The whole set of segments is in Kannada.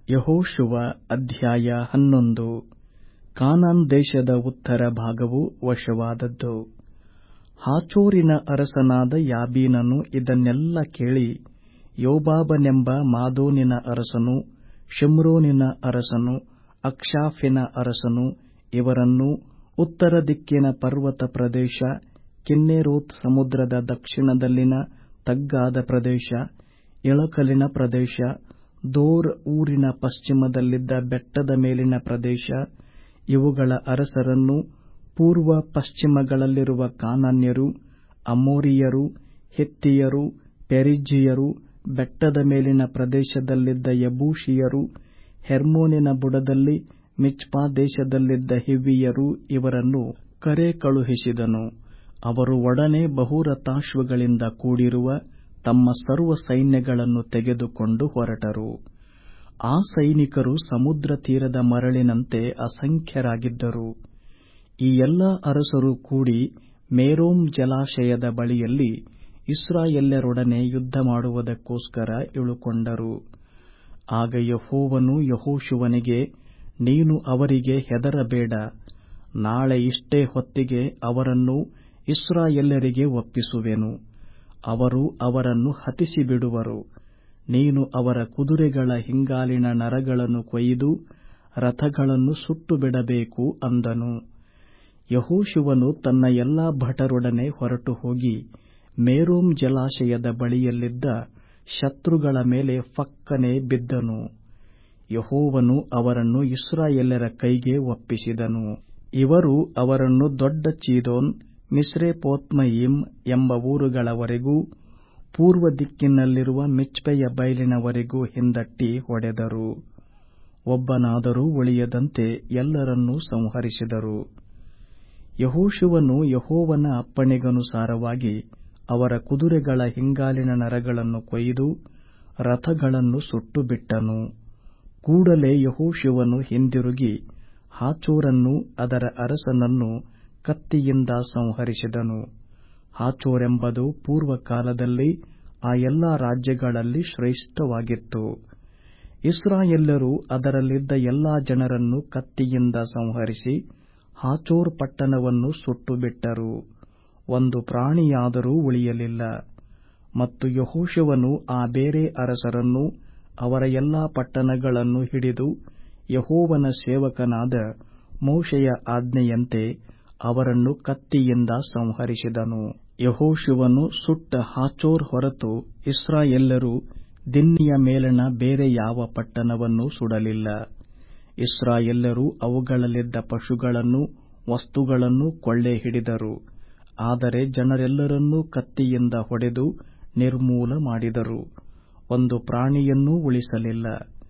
ಯೆಹೋಶುವ ಅಧ್ಯಾಯ ಹನ್ನೊಂದು ಕಾನಾನ್ ದೇಶದ ಉತ್ತರ ಭಾಗವು ವಶವಾದದ್ದು ಹಾಚೋರಿನ ಅರಸನಾದ ಯಾಬೀನನು ಇದನ್ನೆಲ್ಲ ಕೇಳಿ ಯೋಬಾಬನೆಂಬ ಮಾದೋನಿನ ಅರಸನು ಶಿಮ್ರೋನಿನ ಅರಸನು ಅಕ್ಷಾಫಿನ ಅರಸನು ಇವರನ್ನೂ ಉತ್ತರ ದಿಕ್ಕಿನ ಪರ್ವತ ಪ್ರದೇಶ ಕಿನ್ನೆರೋತ್ ಸಮುದ್ರದ ದಕ್ಷಿಣದಲ್ಲಿನ ತಗ್ಗಾದ ಪ್ರದೇಶ ಇಳಕಲಿನ ಪ್ರದೇಶ ದೋರ್ ಊರಿನ ಪಶ್ಚಿಮದಲ್ಲಿದ್ದ ಬೆಟ್ಟದ ಮೇಲಿನ ಪ್ರದೇಶ ಇವುಗಳ ಅರಸರನ್ನೂ ಪೂರ್ವ ಪಶ್ಚಿಮಗಳಲ್ಲಿರುವ ಕಾನಾನ್ಯರು ಅಮೋರಿಯರು ಹಿತ್ತಿಯರು ಪೆರಿಜ್ಜೀಯರು ಬೆಟ್ಟದ ಮೇಲಿನ ಪ್ರದೇಶದಲ್ಲಿದ್ದ ಯಬೂಷಿಯರು ಹೆರ್ಮೋನಿನ ಬುಡದಲ್ಲಿ ಮಿಚ್ಪಾ ದೇಶದಲ್ಲಿದ್ದ ಹಿವ್ವಿಯರು ಇವರನ್ನು ಕರೆ ಕಳುಹಿಸಿದನು ಅವರು ಒಡನೆ ಬಹುರಥಾಶ್ವಗಳಿಂದ ಕೂಡಿರುವ ತಮ್ಮ ಸರ್ವ ಸೈನ್ಯಗಳನ್ನು ತೆಗೆದುಕೊಂಡು ಹೊರಟರು ಆ ಸೈನಿಕರು ಸಮುದ್ರ ತೀರದ ಮರಳಿನಂತೆ ಅಸಂಖ್ಯರಾಗಿದ್ದರು ಈ ಎಲ್ಲಾ ಅರಸರು ಕೂಡಿ ಮೇರೋಮ್ ಜಲಾಶಯದ ಬಳಿಯಲ್ಲಿ ಇಸ್ರಾಯೇಲ್ಯರೊಡನೆ ಯುದ್ಧ ಮಾಡುವುದಕ್ಕೋಸ್ಕರ ಇಳುಕೊಂಡರು ಆಗ ಯೆಹೋವನು ಯೆಹೋಶುವನಿಗೆ ನೀನು ಅವರಿಗೆ ಹೆದರಬೇಡ ನಾಳೆ ಇಷ್ಟೇ ಹೊತ್ತಿಗೆ ಅವರನ್ನು ಇಸ್ರಾಯೇಲ್ಯರಿಗೆ ಒಪ್ಪಿಸುವೆನು ಅವರು ಅವರನ್ನು ಹತಿಸಿಬಿಡುವರು ನೀನು ಅವರ ಕುದುರೆಗಳ ಹಿಂಗಾಲಿನ ನರಗಳನ್ನು ಕೊಯ್ದು ರಥಗಳನ್ನು ಸುಟ್ಟುಬಿಡಬೇಕು ಅಂದನು ಯೆಹೋಶುವನು ತನ್ನ ಎಲ್ಲಾ ಭಟರೊಡನೆ ಹೊರಟು ಹೋಗಿ ಮೇರೋಮ್ ಜಲಾಶಯದ ಬಳಿಯಲ್ಲಿದ್ದ ಶತ್ರುಗಳ ಮೇಲೆ ಫಕ್ಕನೆ ಬಿದ್ದನು ಯೆಹೋವನು ಅವರನ್ನು ಇಸ್ರಾಯೇಲ್ಯರ ಕೈಗೆ ಒಪ್ಪಿಸಿದನು ಇವರು ಅವರನ್ನು ದೊಡ್ಡ ಚೀದೋನ್ ಮಿಸ್ರೆಪೋತ್ಮಯಿಮ್ ಎಂಬ ಊರುಗಳವರೆಗೂ ಪೂರ್ವ ದಿಕ್ಕಿನಲ್ಲಿರುವ ಮಿಚ್ಪೆಯ ಬಯಲಿನವರೆಗೂ ಹಿಂದಟ್ಟಿ ಹೊಡೆದರು ಒಬ್ಬನಾದರೂ ಉಳಿಯದಂತೆ ಎಲ್ಲರನ್ನೂ ಸಂಹರಿಸಿದರು ಯೆಹೋಶುವನು ಯೆಹೋವನ ಅಪ್ಪಣೆಗನುಸಾರವಾಗಿ ಅವರ ಕುದುರೆಗಳ ಹಿಂಗಾಲಿನ ನರಗಳನ್ನು ಕೊಯ್ದು ರಥಗಳನ್ನು ಸುಟ್ಟುಬಿಟ್ಟನು ಕೂಡಲೇ ಯೆಹೋಶುವನು ಹಿಂದಿರುಗಿ ಹಾಚೋರನ್ನೂ ಅದರ ಅರಸನನ್ನು ಕತ್ತಿಯಿಂದ ಸಂಹರಿಸಿದನು ಹಾಚೋರೆಂಬುದು ಪೂರ್ವಕಾಲದಲ್ಲಿ ಆ ಎಲ್ಲಾ ರಾಜ್ಯಗಳಲ್ಲಿ ಶ್ರೇಷ್ಠವಾಗಿತ್ತು ಇಸ್ರಾಯೇಲ್ಯರು ಅದರಲ್ಲಿದ್ದ ಎಲ್ಲಾ ಜನರನ್ನು ಕತ್ತಿಯಿಂದ ಸಂಹರಿಸಿ ಹಾಚೋರ್ ಪಟ್ಟಣವನ್ನು ಸುಟ್ಟುಬಿಟ್ಟರು ಒಂದು ಪ್ರಾಣಿಯಾದರೂ ಉಳಿಯಲಿಲ್ಲ ಮತ್ತು ಯೆಹೋಶುವನು ಆ ಬೇರೆ ಅರಸರನ್ನು ಅವರ ಎಲ್ಲಾ ಪಟ್ಟಣಗಳನ್ನು ಹಿಡಿದು ಯೆಹೋವನ ಸೇವಕನಾದ ಮೋಶೆಯ ಆಜ್ಞೆಯಂತೆ ಅವರನ್ನು ಕತ್ತಿಯಿಂದ ಸಂಹರಿಸಿದನು ಯೆಹೋಶುವನು ಸುಟ್ಟ ಹಾಚೋರ್ ಹೊರತು ಇಸ್ರಾಯೇಲ್ಯರು ದಿನ್ನಿಯ ಮೇಲಣ ಬೇರೆ ಯಾವ ಪಟ್ಟಣವನ್ನೂ ಸುಡಲಿಲ್ಲ ಇಸ್ರಾಯೇಲ್ಯರು ಅವುಗಳಲ್ಲಿದ್ದ ಪಶುಗಳನ್ನೂ ವಸ್ತುಗಳನ್ನೂ ಕೊಳ್ಳೆ ಹಿಡಿದರು ಆದರೆ ಜನರೆಲ್ಲರನ್ನೂ ಕತ್ತಿಯಿಂದ ಹೊಡೆದು ನಿರ್ಮೂಲ ಮಾಡಿದರು ಒಂದು ಪ್ರಾಣಿಯನ್ನೂ ಉಳಿಸಲಿಲ್ಲ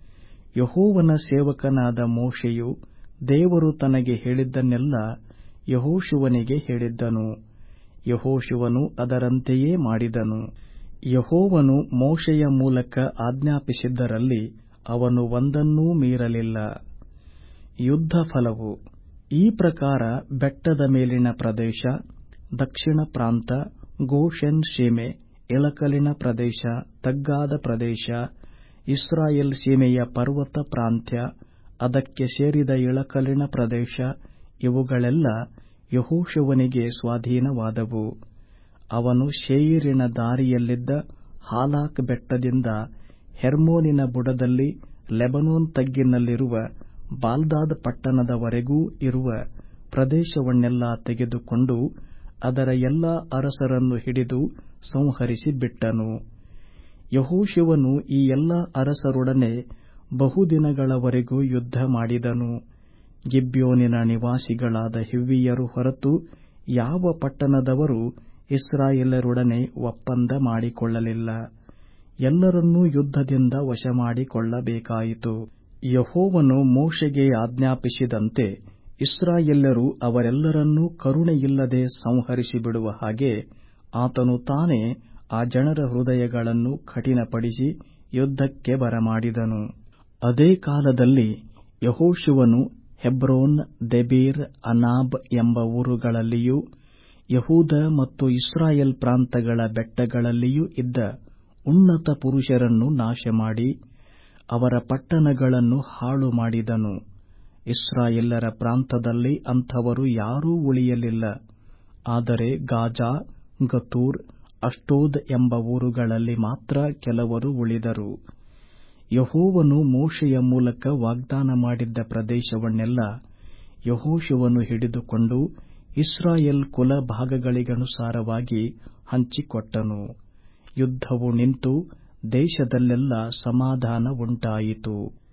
ಯೆಹೋವನ ಸೇವಕನಾದ ಮೋಶೆಯು ದೇವರು ತನಗೆ ಹೇಳಿದ್ದನ್ನೆಲ್ಲ ಯೆಹೋಶುವನಿಗೆ ಹೇಳಿದ್ದನು ಯೆಹೋಶುವನು ಅದರಂತೆಯೇ ಮಾಡಿದನು ಯೆಹೋವನು ಮೋಶೆಯ ಮೂಲಕ ಆಜ್ಞಾಪಿಸಿದ್ದರಲ್ಲಿ ಅವನು ಒಂದನ್ನೂ ಮೀರಲಿಲ್ಲ ಯುದ್ಧ ಫಲವು ಈ ಪ್ರಕಾರ ಬೆಟ್ಟದ ಮೇಲಿನ ಪ್ರದೇಶ ದಕ್ಷಿಣ ಪ್ರಾಂತ ಗೋಷೆನ್ ಸೀಮೆ ಇಳಕಲಿನ ಪ್ರದೇಶ ತಗ್ಗಾದ ಪ್ರದೇಶ ಇಸ್ರಾಯೇಲ್ ಸೀಮೆಯ ಪರ್ವತ ಪ್ರಾಂತ್ಯ ಅದಕ್ಕೆ ಸೇರಿದ ಇಳಕಲಿನ ಪ್ರದೇಶ ಇವುಗಳೆಲ್ಲ ಯೆಹೋಶುವನಿಗೆ ಸ್ವಾಧೀನವಾದವು ಅವನು ಶೇಯೀರಿನ ದಾರಿಯಲ್ಲಿದ್ದ ಹಾಲಾಕ್ ಬೆಟ್ಟದಿಂದ ಹೆರ್ಮೋನಿನ ಬುಡದಲ್ಲಿ ಲೆಬನೋನ್ ತಗ್ಗಿನಲ್ಲಿರುವ ಬಾಲ್ದಾದ್ ಪಟ್ಟಣದವರೆಗೂ ಇರುವ ಪ್ರದೇಶವನ್ನೆಲ್ಲ ತೆಗೆದುಕೊಂಡು ಅದರ ಎಲ್ಲಾ ಅರಸರನ್ನು ಹಿಡಿದು ಸಂಹರಿಸಿ ಬಿಟ್ಟನು ಯೆಹೋಶುವನು ಈ ಎಲ್ಲಾ ಅರಸರೊಡನೆ ಬಹುದಿನಗಳವರೆಗೂ ಯುದ್ಧ ಮಾಡಿದನು ಗಿಬ್ಯೋನಿನ ನಿವಾಸಿಗಳಾದ ಹಿವ್ವಿಯರು ಹೊರತು ಯಾವ ಪಟ್ಟಣದವರು ಇಸ್ರಾಯೇಲರೊಡನೆ ಒಪ್ಪಂದ ಮಾಡಿಕೊಳ್ಳಲಿಲ್ಲ ಎಲ್ಲರನ್ನೂ ಯುದ್ಧದಿಂದ ವಶಮಾಡಿಕೊಳ್ಳಬೇಕಾಯಿತು ಯೆಹೋವನು ಮೋಶೆಗೆ ಆಜ್ಞಾಪಿಸಿದಂತೆ ಇಸ್ರಾಯೇಲ್ಯರು ಅವರೆಲ್ಲರನ್ನೂ ಕರುಣೆಯಿಲ್ಲದೆ ಸಂಹರಿಸಿಬಿಡುವ ಹಾಗೆ ಆತನು ತಾನೇ ಆ ಜನರ ಹೃದಯಗಳನ್ನು ಕಠಿಣಪಡಿಸಿ ಯುದ್ಧಕ್ಕೆ ಬರಮಾಡಿದನು ಅದೇ ಕಾಲದಲ್ಲಿ ಯೆಹೋಶುವನು ಹೆಬ್ರೋನ್ ದೆಬೀರ್ ಅನಾಬ್ ಎಂಬ ಊರುಗಳಲ್ಲಿಯೂ ಯಹೂದ ಮತ್ತು ಇಸ್ರಾಯೇಲ್ ಪ್ರಾಂತಗಳ ಬೆಟ್ಟಗಳಲ್ಲಿಯೂ ಇದ್ದ ಉನ್ನತ ಪುರುಷರನ್ನು ನಾಶಮಾಡಿ ಅವರ ಪಟ್ಟಣಗಳನ್ನು ಹಾಳು ಮಾಡಿದನು ಇಸ್ರಾಯೇಲರ ಪ್ರಾಂತದಲ್ಲಿ ಅಂಥವರು ಯಾರೂ ಉಳಿಯಲಿಲ್ಲ ಆದರೆ ಗಾಜಾ ಗತೂರ್ ಅಷ್ಟೋದ್ ಎಂಬ ಊರುಗಳಲ್ಲಿ ಮಾತ್ರ ಕೆಲವರು ಉಳಿದರು ಯಹೋವನು ಮೋಶೆಯ ಮೂಲಕ ವಾಗ್ದಾನ ಮಾಡಿದ್ದ ಪ್ರದೇಶವನ್ನೆಲ್ಲ ಯಹೋಶುವನು ಹಿಡಿದುಕೊಂಡು ಇಸ್ರಾಯೇಲ್ ಕುಲ ಭಾಗಗಳಿಗನುಸಾರವಾಗಿ ಹಂಚಿಕೊಟ್ಟನು ಯುದ್ಧವು ನಿಂತು ದೇಶದಲ್ಲೆಲ್ಲ ಸಮಾಧಾನ ಉಂಟಾಯಿತು